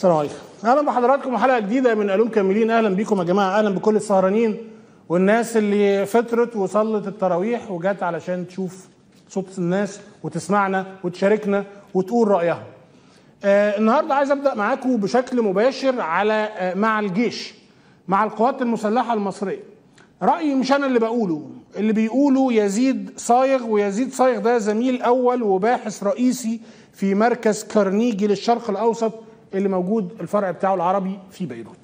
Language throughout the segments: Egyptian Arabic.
السلام عليكم اهلا بحضراتكم وحلقه جديده من الوم كاملين اهلا بيكم يا جماعه اهلا بكل السهرانين والناس اللي فطرت وصلت التراويح وجت علشان تشوف صوت الناس وتسمعنا وتشاركنا وتقول رايها آه النهارده عايز ابدا معاكم بشكل مباشر على آه مع الجيش مع القوات المسلحه المصريه رايي مش انا اللي بقوله اللي بيقوله يزيد صايغ ويزيد صايغ ده زميل اول وباحث رئيسي في مركز كارنيجي للشرق الاوسط اللي موجود الفرع بتاعه العربي في بيروت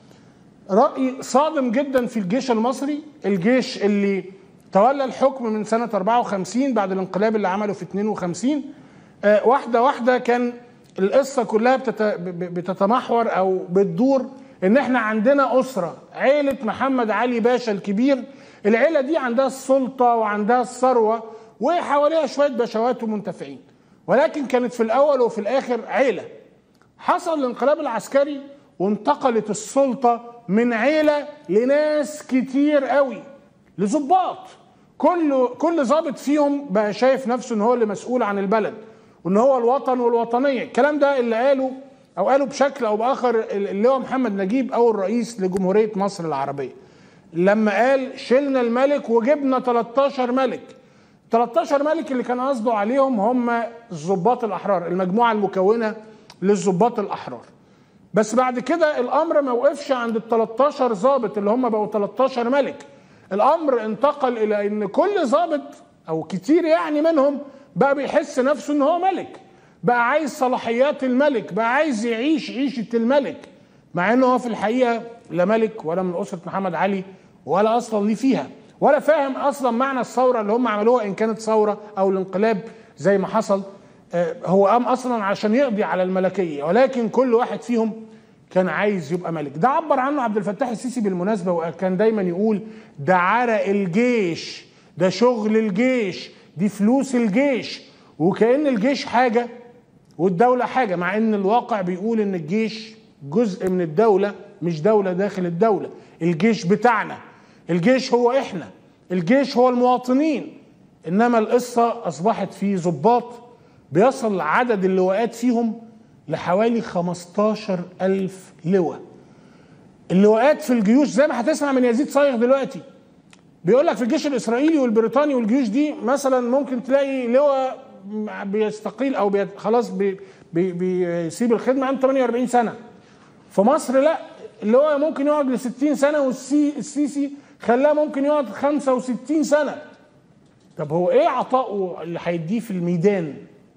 رأي صادم جدا في الجيش المصري الجيش اللي تولى الحكم من سنة 54 بعد الانقلاب اللي عمله في 52 آه واحدة واحدة كان القصة كلها بتت... بتتمحور أو بتدور إن إحنا عندنا أسرة عيلة محمد علي باشا الكبير العيلة دي عندها السلطة وعندها الثروة وحواليها شوية بشوات ومنتفعين ولكن كانت في الأول وفي الآخر عيلة حصل الانقلاب العسكري وانتقلت السلطة من عيلة لناس كتير قوي لظباط كل كل ظابط فيهم بقى شايف نفسه ان هو اللي مسؤول عن البلد وان هو الوطن والوطنية الكلام ده اللي قاله او قاله بشكل او باخر اللي هو محمد نجيب او الرئيس لجمهورية مصر العربية لما قال شلنا الملك وجبنا 13 ملك 13 ملك اللي كان قصده عليهم هم الضباط الاحرار المجموعة المكونة للضباط الاحرار بس بعد كده الامر ما وقفش عند ال 13 ضابط اللي هم بقوا 13 ملك الامر انتقل الى ان كل ضابط او كتير يعني منهم بقى بيحس نفسه ان هو ملك بقى عايز صلاحيات الملك بقى عايز يعيش عيشة الملك مع انه هو في الحقيقة لا ملك ولا من اسرة محمد علي ولا اصلا ليه فيها ولا فاهم اصلا معنى الثورة اللي هم عملوها ان كانت ثورة او الانقلاب زي ما حصل هو قام اصلا عشان يقضي على الملكيه ولكن كل واحد فيهم كان عايز يبقى ملك ده عبر عنه عبد الفتاح السيسي بالمناسبه وكان دايما يقول ده عرق الجيش ده شغل الجيش دي فلوس الجيش وكأن الجيش حاجه والدوله حاجه مع ان الواقع بيقول ان الجيش جزء من الدوله مش دوله داخل الدوله الجيش بتاعنا الجيش هو احنا الجيش هو المواطنين انما القصه اصبحت في ضباط بيصل عدد اللواءات فيهم لحوالي 15 ألف لواء اللواءات في الجيوش زي ما هتسمع من يزيد صايغ دلوقتي بيقول لك في الجيش الإسرائيلي والبريطاني والجيوش دي مثلا ممكن تلاقي لواء بيستقيل أو بي خلاص بي بي بيسيب الخدمة عنده 48 سنة في مصر لا اللواء ممكن يقعد ل 60 سنة والسيسي خلاه ممكن يقعد 65 سنة طب هو ايه عطائه اللي هيديه في الميدان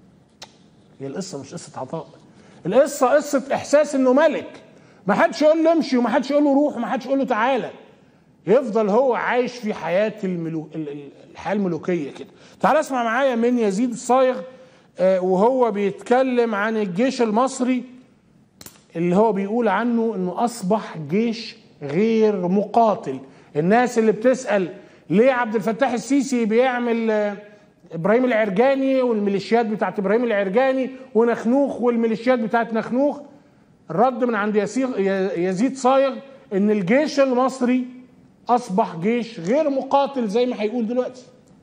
هي القصه مش قصه عطاء القصه قصه احساس انه ملك ما حدش يقول له امشي وما حدش يقول له روح وما حدش يقول له تعالى يفضل هو عايش في حياه الملو... الحياه الملوكيه كده تعال اسمع معايا من يزيد الصايغ وهو بيتكلم عن الجيش المصري اللي هو بيقول عنه انه اصبح جيش غير مقاتل الناس اللي بتسال ليه عبد الفتاح السيسي بيعمل ابراهيم العرجاني والميليشيات بتاعت ابراهيم العرجاني ونخنوخ والميليشيات بتاعت نخنوخ الرد من عند يزيد صايغ ان الجيش المصري اصبح جيش غير مقاتل زي ما هيقول دلوقتي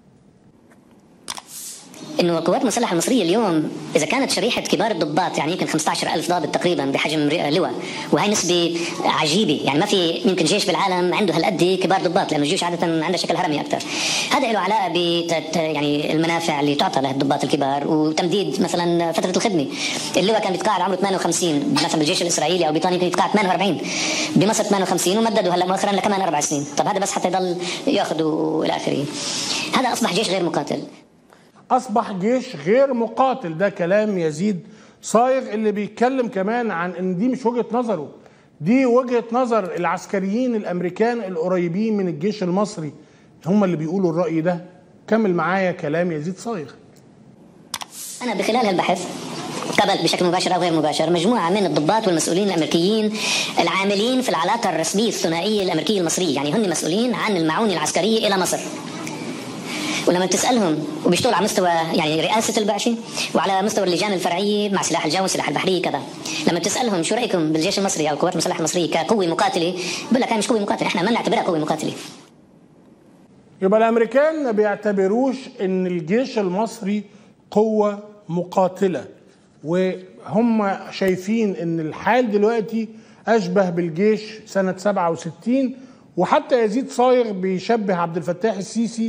انه القوات المسلحه المصريه اليوم اذا كانت شريحه كبار الضباط يعني يمكن 15000 ضابط تقريبا بحجم لواء وهي نسبه عجيبه يعني ما في يمكن جيش بالعالم عنده هالقد كبار ضباط لانه الجيوش عاده عندها شكل هرمي اكثر هذا له علاقه ب يعني المنافع اللي تعطى للضباط الكبار وتمديد مثلا فتره الخدمه اللواء كان بيتقاعد عمره 58 مثلا بالجيش الاسرائيلي او بريطاني يمكن يتقاعد 48 بمصر 58 ومددوا هلا مؤخرا لكمان اربع سنين طب هذا بس حتى يضل ياخذ والى اخره هذا اصبح جيش غير مقاتل اصبح جيش غير مقاتل ده كلام يزيد صايغ اللي بيتكلم كمان عن ان دي مش وجهه نظره دي وجهه نظر العسكريين الامريكان القريبين من الجيش المصري هم اللي بيقولوا الراي ده كمل معايا كلام يزيد صايغ انا بخلال هالبحث قابلت بشكل مباشر او غير مباشر مجموعه من الضباط والمسؤولين الامريكيين العاملين في العلاقه الرسميه الثنائيه الامريكيه المصريه يعني هم مسؤولين عن المعونه العسكريه الى مصر ولما تسالهم وبيشتغلوا على مستوى يعني رئاسه البعثه وعلى مستوى اللجان الفرعيه مع سلاح الجو والسلاح البحري كذا لما بتسالهم شو رايكم بالجيش المصري او القوات المسلحه المصريه كقوه مقاتله بقول لك هي مش قوه مقاتله احنا ما بنعتبرها قوه مقاتله يبقى الامريكان ما بيعتبروش ان الجيش المصري قوه مقاتله وهم شايفين ان الحال دلوقتي اشبه بالجيش سنه 67 وحتى يزيد صايغ بيشبه عبد الفتاح السيسي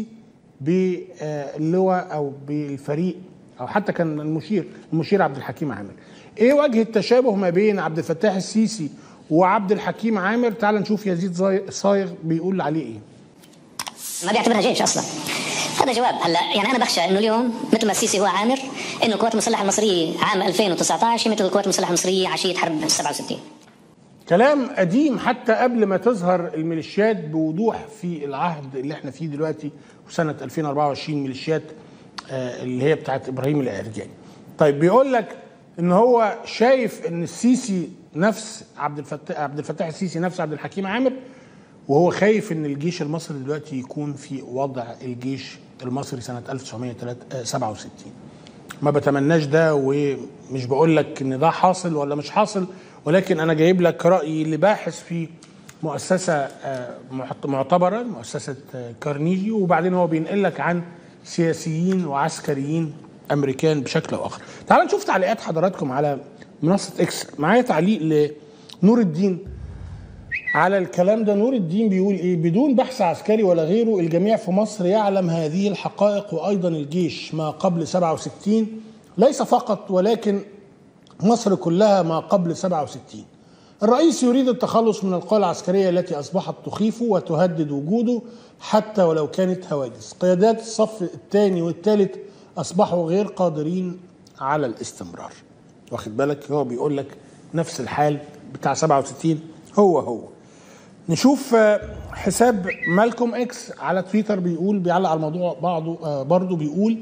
باللواء او بالفريق او حتى كان المشير المشير عبد الحكيم عامر ايه وجه التشابه ما بين عبد الفتاح السيسي وعبد الحكيم عامر تعال نشوف يزيد زي- صايغ بيقول عليه ايه ما بيعتبرها جيش اصلا هذا جواب هلا يعني انا بخشى انه اليوم مثل ما السيسي هو عامر انه القوات المسلحه المصريه عام 2019 هي مثل القوات المسلحه المصريه عشيه حرب 67 كلام قديم حتى قبل ما تظهر الميليشيات بوضوح في العهد اللي احنا فيه دلوقتي وسنه 2024 ميليشيات آه، اللي هي بتاعت ابراهيم الارجاني. طيب بيقول لك ان هو شايف ان السيسي نفس عبد الفتاح عبد الفتاح السيسي نفس عبد الحكيم عامر وهو خايف ان الجيش المصري دلوقتي يكون في وضع الجيش المصري سنه 1967 ما بتمناش ده ومش بقول لك ان ده حاصل ولا مش حاصل ولكن انا جايب لك رايي لباحث في مؤسسه آه، معت- معتبره مؤسسه آه، كارنيجي وبعدين هو بينقل لك عن سياسيين وعسكريين امريكان بشكل او اخر. تعال نشوف تعليقات حضراتكم على منصه اكس معايا تعليق لنور الدين على الكلام ده نور الدين بيقول ايه بدون بحث عسكري ولا غيره الجميع في مصر يعلم هذه الحقائق وايضا الجيش ما قبل 67 ليس فقط ولكن مصر كلها ما قبل 67 الرئيس يريد التخلص من القوى العسكرية التي أصبحت تخيفه وتهدد وجوده حتى ولو كانت هواجس قيادات الصف الثاني والثالث أصبحوا غير قادرين على الاستمرار واخد بالك هو بيقول لك نفس الحال بتاع 67 هو هو نشوف آه، حساب مالكوم اكس على تويتر بيقول بيعلق على الموضوع بعضه آه، برضه بيقول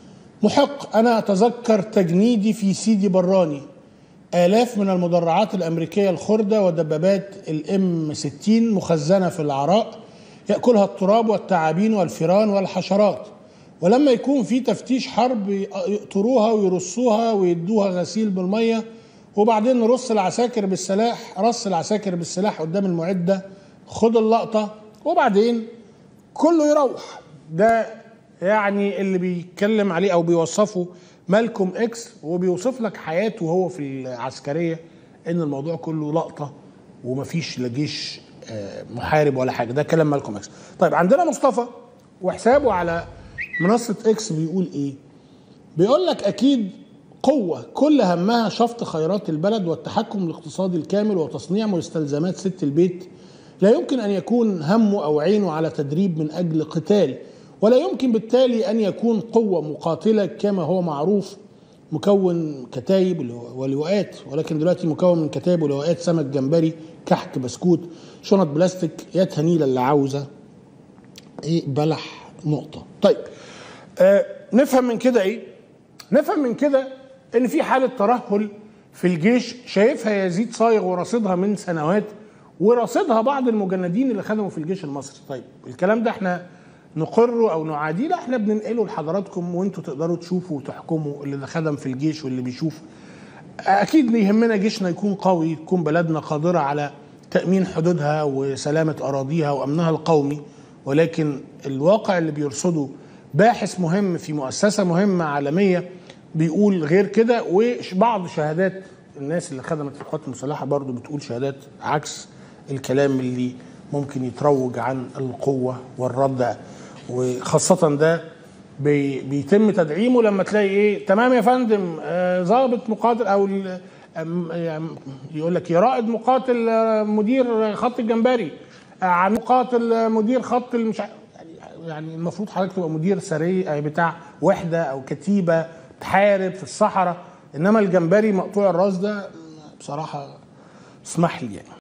محق انا اتذكر تجنيدي في سيدي براني آلاف من المدرعات الأمريكية الخردة ودبابات الام 60 مخزنة في العراء يأكلها التراب والتعابين والفيران والحشرات ولما يكون في تفتيش حرب يقطروها ويرصوها ويدوها غسيل بالمية وبعدين نرص العساكر بالسلاح رص العساكر بالسلاح قدام المعدة خد اللقطة وبعدين كله يروح ده يعني اللي بيتكلم عليه او بيوصفه مالكوم اكس وبيوصف لك حياته وهو في العسكريه ان الموضوع كله لقطه ومفيش لا جيش آه، محارب ولا حاجه ده كلام مالكوم اكس طيب عندنا مصطفى وحسابه على منصه اكس بيقول ايه بيقول لك اكيد قوة كل همها شفط خيرات البلد والتحكم الاقتصادي الكامل وتصنيع مستلزمات ست البيت لا يمكن ان يكون همه او عينه على تدريب من اجل قتال ولا يمكن بالتالي ان يكون قوة مقاتلة كما هو معروف مكون كتايب ولواءات ولكن دلوقتي مكون من كتايب ولواءات سمك جمبري كحك بسكوت شنط بلاستيك يا تهنيله اللي عاوزه ايه بلح نقطه طيب آه نفهم من كده ايه نفهم من كده ان في حاله ترهل في الجيش شايفها يزيد صايغ ورصيدها من سنوات ورصيدها بعض المجندين اللي خدموا في الجيش المصري طيب الكلام ده احنا نقره او نعاديه لا احنا بننقله لحضراتكم وانتوا تقدروا تشوفوا وتحكموا اللي ده خدم في الجيش واللي بيشوف اكيد يهمنا جيشنا يكون قوي تكون بلدنا قادره على تامين حدودها وسلامه اراضيها وامنها القومي ولكن الواقع اللي بيرصده باحث مهم في مؤسسه مهمه عالميه بيقول غير كده وبعض شهادات الناس اللي خدمت في القوات المسلحه برضو بتقول شهادات عكس الكلام اللي ممكن يتروج عن القوه والرد وخاصه ده بي بيتم تدعيمه لما تلاقي ايه تمام يا فندم آه، ضابط مقاتل او ال- أم- يعني يقول لك يا رائد مقاتل آه، مدير خط الجمبري آه، عن مقاتل آه، مدير خط المش ع- يعني- يعني المفروض حضرتك تبقى مدير سري آه، بتاع وحده او كتيبه تحارب في الصحراء انما الجمبري مقطوع الراس ده بصراحه اسمح لي يعني